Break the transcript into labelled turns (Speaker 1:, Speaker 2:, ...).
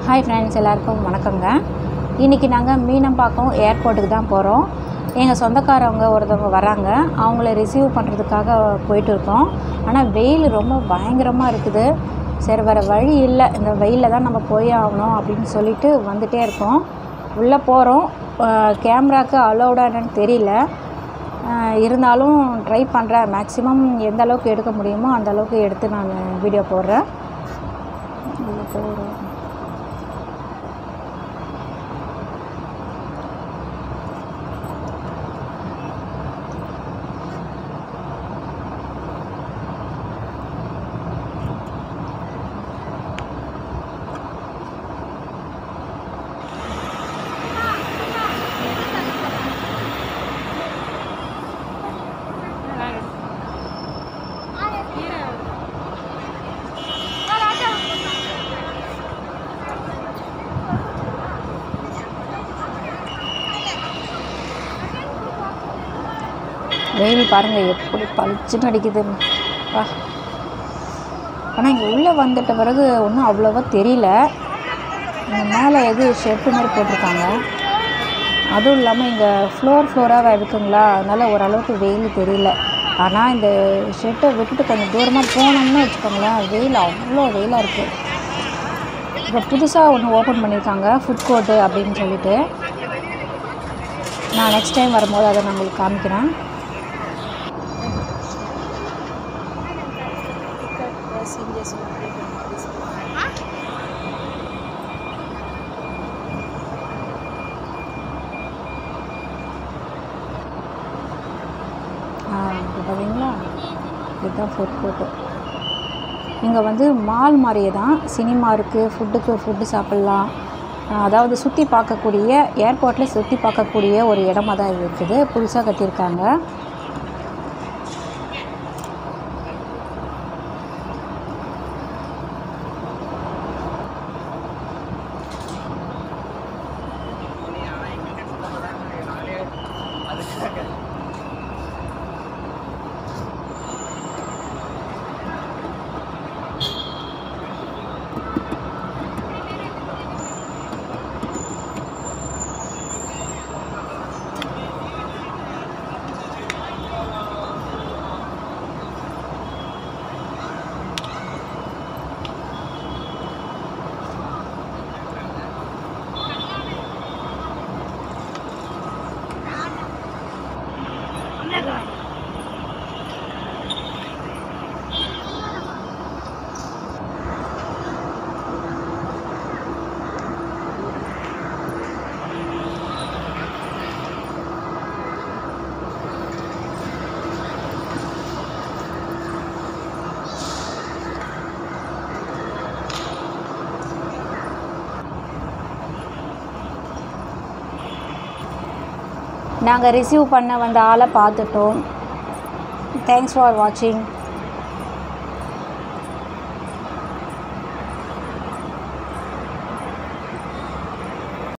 Speaker 1: hi friends எல்லாருக்கும் வணக்கங்க இன்றைக்கி நாங்கள் மீனம்பாக்கம் ஏர்போர்ட்டுக்கு தான் போகிறோம் எங்கள் சொந்தக்காரவங்க ஒருத்தவங்க வராங்க அவங்கள ரிசீவ் பண்ணுறதுக்காக போயிட்டு இருக்கோம் ஆனால் வெயில் ரொம்ப பயங்கரமாக இருக்குது சரி வேறு வழி இல்லை இந்த வெயிலில் தான் நம்ம போய் ஆகணும் அப்படின்னு சொல்லிட்டு வந்துகிட்டே இருக்கோம் உள்ளே போகிறோம் கேமராவுக்கு அலௌடானு தெரியல அஹ் இருந்தாலும் ட்ரை பண்ணுறேன் மேக்ஸிமம் எந்த அளவுக்கு எடுக்க முடியுமோ அந்த அளவுக்கு எடுத்து நான் வீடியோ போடுறேன் உள்ள போகிறோம் வெயில் பாருங்கள் எப்படி பளிச்சுன்னு அடிக்குதுன்னு வா ஆனால் இங்கே உள்ளே வந்துட்ட பிறகு ஒன்றும் அவ்வளோவா தெரியல இங்கே மேலே எது ஷெட்டு மாதிரி போட்டிருக்காங்க அதுவும் இல்லாமல் இங்கே ஃப்ளோர் ஃப்ளோராக இருக்குங்களா அதனால் ஓரளவுக்கு வெயில் தெரியல ஆனால் இந்த ஷெட்டை விட்டுட்டு கொஞ்சம் தூரமாக போனோம்னு வச்சுக்கோங்களேன் வெயில் அவ்வளோ வெயிலாக இருக்குது இப்போ புதுசாக ஒன்று ஓப்பன் பண்ணியிருக்காங்க ஃபுட் கோர்ட்டு அப்படின்னு சொல்லிட்டு நான் நெக்ஸ்ட் டைம் வரும்போது அதை நான் உங்களுக்கு காமிக்கிறேன் ஆ இப்போ பார்த்தீங்களா இதுதான் ஃபுட் கோர்ட்டு இங்கே வந்து மால் மாதிரியே தான் சினிமா இருக்குது ஃபுட்டுக்கு ஃபுட்டு சாப்பிட்லாம் ஆ, அதாவது சுற்றி பார்க்கக்கூடிய ஏர்போர்ட்டில் சுற்றி பார்க்கக்கூடிய ஒரு இடமா தான் இது இருக்குது புதுசாக கட்டியிருக்காங்க நாங்கள் ரிசீவ் பண்ண வந்த ஆளை பார்த்துட்டோம் தேங்க்ஸ் ஃபார் வாட்சிங்